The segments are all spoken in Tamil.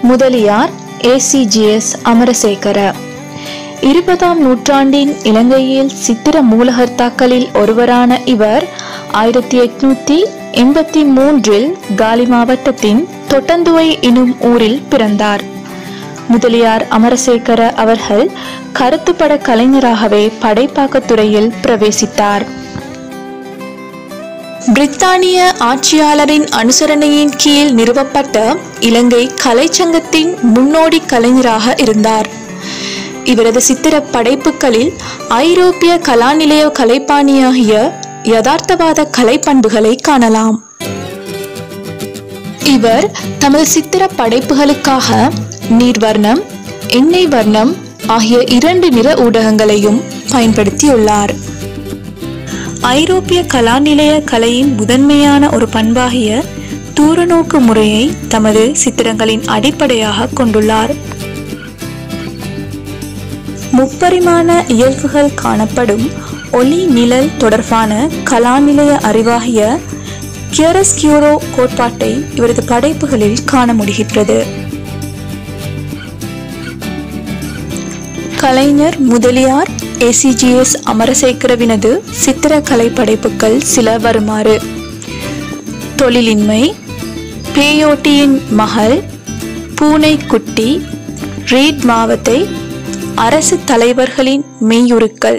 முதலியார் ஏசிஜிஎஸ் அமரசேகர இருபதாம் நூற்றாண்டின் இலங்கையில் சித்திர மூலகர்த்தாக்களில் ஒருவரான இவர் ஆயிரத்தி எட்நூத்தி எண்பத்தி மூன்றில் காலி மாவட்டத்தின் தொட்டந்துவை எனும் ஊரில் பிறந்தார் முதலியார் அமரசேகர அவர்கள் கருத்துப்பட கலைஞராகவே படைப்பாக்கத் துறையில் பிரவேசித்தார் பிரித்தானிய ஆட்சியாளரின் அனுசரணையின் கீழ் நிறுவப்பட்ட இலங்கை கலைச்சங்கத்தின் முன்னோடி கலைஞராக இருந்தார் இவரது சித்திர படைப்புகளில் ஐரோப்பிய கலாநிலைய கலைப்பாணியாகிய யதார்த்தவாத கலைப்பண்புகளை காணலாம் இவர் தமது சித்திர படைப்புகளுக்காக நீர்வர்ணம் எண்ணெய் வர்ணம் ஆகிய இரண்டு நிற ஊடகங்களையும் பயன்படுத்தியுள்ளார் ஐரோப்பிய கலாநிலைய கலையின் முதன்மையான ஒரு பண்பாகிய தூரநோக்கு முறையை தமது சித்திரங்களின் அடிப்படையாக கொண்டுள்ளார் முப்பரிமாண இயல்புகள் காணப்படும் ஒளி நிழல் தொடர்பான கலாநிலைய அறிவாகிய கியரஸ்கியூரோ கோட்பாட்டை இவரது படைப்புகளில் காண முடிகின்றது கலைஞர் முதலியார் ஏசிஜிஎஸ் அமரசேகரவினது சித்திரக்கலை படைப்புகள் சில வருமாறு தொழிலின்மை பேயோட்டியின் மகள் பூனைக்குட்டி ரீட் மாவத்தை அரசு தலைவர்களின் மெய்யுருக்கள்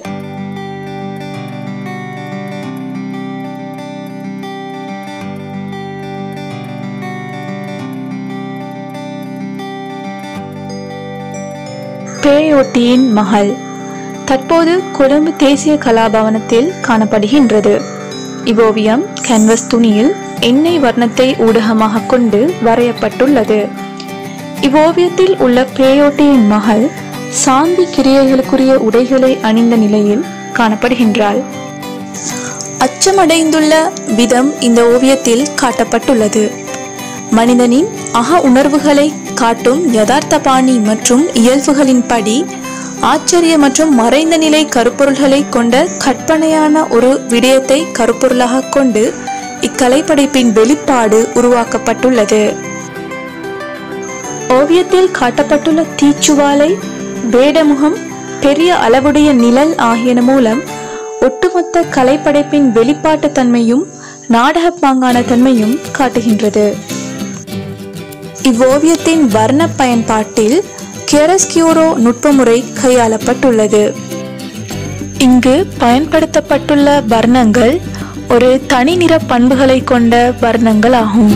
பேயோட்டியின் மகள் தற்போது கொழும்பு தேசிய கலாபவனத்தில் காணப்படுகின்றது இவ்வோவியம் கேன்வஸ் துணியில் எண்ணெய் வர்ணத்தை ஊடகமாக கொண்டு வரையப்பட்டுள்ளது இவ்வோவியத்தில் உள்ள பேயோட்டியின் மகள் சாந்தி கிரியைகளுக்குரிய உடைகளை அணிந்த நிலையில் காணப்படுகின்றாள் அச்சமடைந்துள்ள விதம் இந்த ஓவியத்தில் காட்டப்பட்டுள்ளது மனிதனின் அக உணர்வுகளை காட்டும் யதார்த்த பாணி மற்றும் இயல்புகளின்படி ஆச்சரிய மற்றும் மறைந்த நிலை கருப்பொருள்களை கொண்ட கற்பனையான ஒரு விடயத்தை கருப்பொருளாக கொண்டு இக்கலைப்படைப்பின் வெளிப்பாடு உருவாக்கப்பட்டுள்ளது ஓவியத்தில் காட்டப்பட்டுள்ள தீச்சுவாலை வேடமுகம் பெரிய அளவுடைய நிழல் ஆகியன மூலம் ஒட்டுமொத்த கலைப்படைப்பின் வெளிப்பாட்டு தன்மையும் நாடகப்பாங்கான தன்மையும் காட்டுகின்றது இவ்வோவியத்தின் வர்ண பயன்பாட்டில் கியரஸ்கியூரோ நுட்பமுறை கையாளப்பட்டுள்ளது இங்கு பயன்படுத்தப்பட்டுள்ள வர்ணங்கள் ஒரு தனி நிற பண்புகளை கொண்ட வர்ணங்கள் ஆகும்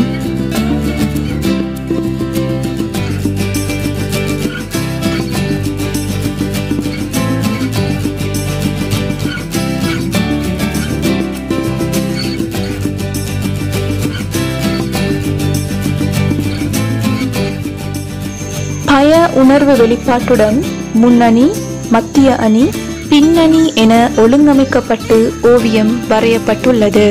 பய உணர்வு வெளிப்பாட்டுடன் முன்னணி மத்திய அணி பின்னணி என ஒழுங்கமைக்கப்பட்டு ஓவியம் வரையப்பட்டுள்ளது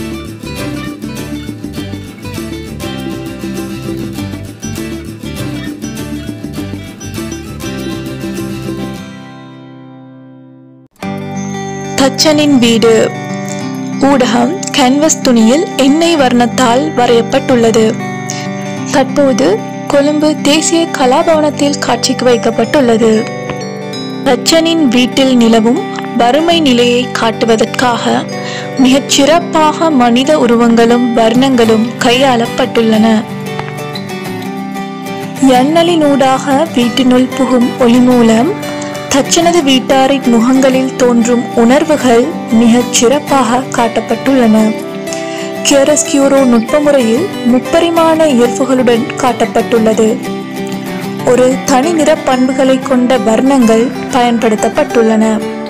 தச்சனின் வீடு ஊடகம் கேன்வஸ் துணியில் எண்ணெய் வர்ணத்தால் வரையப்பட்டுள்ளது தற்போது கொழும்பு தேசிய கலாபவனத்தில் காட்சிக்கு வைக்கப்பட்டுள்ளது தச்சனின் வீட்டில் நிலவும் வறுமை நிலையை காட்டுவதற்காக மிகச் சிறப்பாக மனித உருவங்களும் வர்ணங்களும் கையாளப்பட்டுள்ளன எண்ணலினூடாக வீட்டினுள் புகும் ஒளி மூலம் தச்சனது வீட்டாரின் முகங்களில் தோன்றும் உணர்வுகள் மிகச் சிறப்பாக காட்டப்பட்டுள்ளன கியரஸ்கியூரோ நுட்பமுறையில் முப்பரிமாண இயல்புகளுடன் காட்டப்பட்டுள்ளது ஒரு தனி நிற பண்புகளை கொண்ட வர்ணங்கள் பயன்படுத்தப்பட்டுள்ளன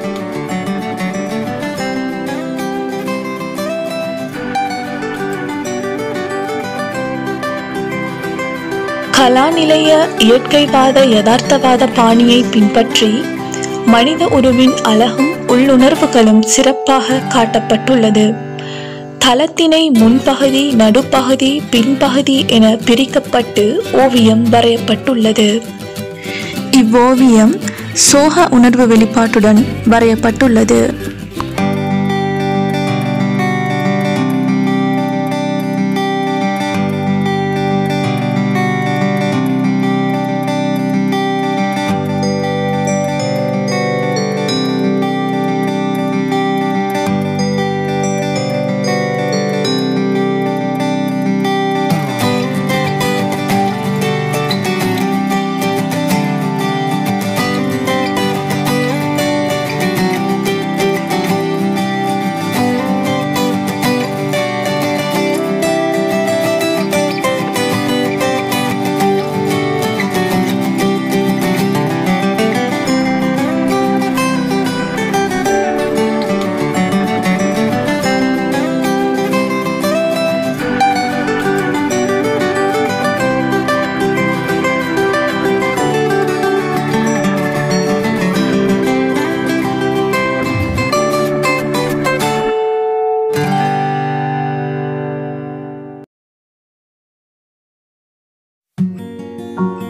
கலாநிலைய இயற்கைவாத யதார்த்தவாத பாணியை பின்பற்றி மனித உருவின் அழகும் உள்ளுணர்வுகளும் சிறப்பாக காட்டப்பட்டுள்ளது தளத்தினை முன்பகுதி நடுப்பகுதி பின்பகுதி என பிரிக்கப்பட்டு ஓவியம் வரையப்பட்டுள்ளது இவ்வோவியம் சோக உணர்வு வெளிப்பாட்டுடன் வரையப்பட்டுள்ளது வணக்கம்